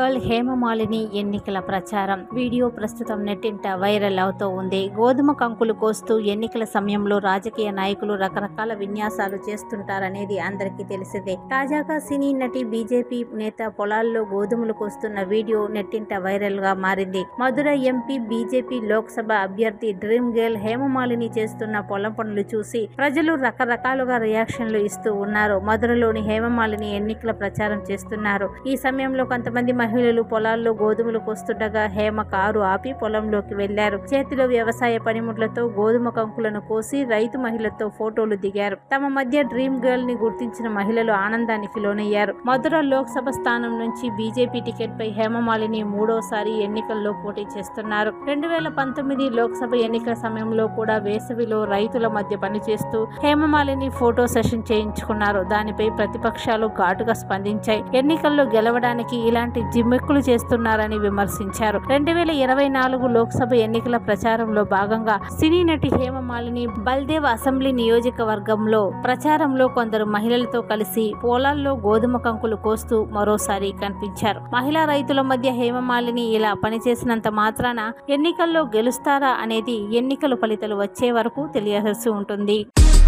girl Hema Malini ఎన్నికల ప్రచారం video ప్రస్తుతం నెట్టింట వైరల్ అవుతూ ఉంది గోధుమ కంకులు కోస్తూ ఎన్నికల సమయంలో రాజకీయ నాయకులు రకరకాల విన్యాసాలు చేస్తుంటారనేది అందరికీ తెలిసిందే తాజాగా సినీ నటి బీజేపీ నేత పొలాల్లో గోధుమలు కోస్తున్న వీడియో నెట్టింట వైరల్ గా మారింది మధుర ఎంపీ బీజేపీ లోక్సభ అభ్యర్థి డ్రీమ్ గర్ల్ హేమమాలిని చేస్తున్న పొలం పనులు చూసి ప్రజలు రకరకాలుగా రియాక్షన్లు ఇస్తూ ఉన్నారు మధురలోని హేమమాలిని ఎన్నికల ప్రచారం చేస్తున్నారు ఈ సమయంలో కొంతమంది మహిళలు పొలాల్లో గోధుమలు కోస్తుండగా హేమ కారు ఆపి పొలంలోకి వెళ్లారు చేతిలో వ్యవసాయ పనిముట్లతో గోధుమ కంకులను కోసి రైతు మహిళతో ఫోటోలు దిగారు తమ మధ్య డ్రీమ్ గర్ల్ ని గుర్తించిన మహిళలు ఆనందానికి లోనయ్యారు మధుర లోక్సభ స్థానం నుంచి బీజేపీ టికెట్ పై హేమమాలిని మూడోసారి ఎన్నికల్లో పోటీ చేస్తున్నారు రెండు వేల పంతొమ్మిది లోక్సభ ఎన్నికల సమయంలో కూడా వేసవిలో రైతుల మధ్య పనిచేస్తూ హేమమాలిని ఫోటో సెషన్ చేయించుకున్నారు దానిపై ప్రతిపక్షాలు ఘాటుగా స్పందించాయి ఎన్నికల్లో గెలవడానికి ఇలాంటి జిమ్మిక్కులు చేస్తున్నారని విమర్శించారు రెండు వేల ఇరవై నాలుగు లోక్సభ ఎన్నికల ప్రచారంలో భాగంగా సినీ నటి హేమమాలిని బల్దేవ్ అసెంబ్లీ నియోజకవర్గంలో ప్రచారంలో కొందరు మహిళలతో కలిసి పొలాల్లో గోధుమ కంకులు కోస్తూ మరోసారి కనిపించారు మహిళా రైతుల మధ్య హేమమాలిని ఇలా పనిచేసినంత మాత్రాన ఎన్నికల్లో గెలుస్తారా అనేది ఎన్నికల ఫలితాలు వచ్చే వరకు తెలియాల్సి ఉంటుంది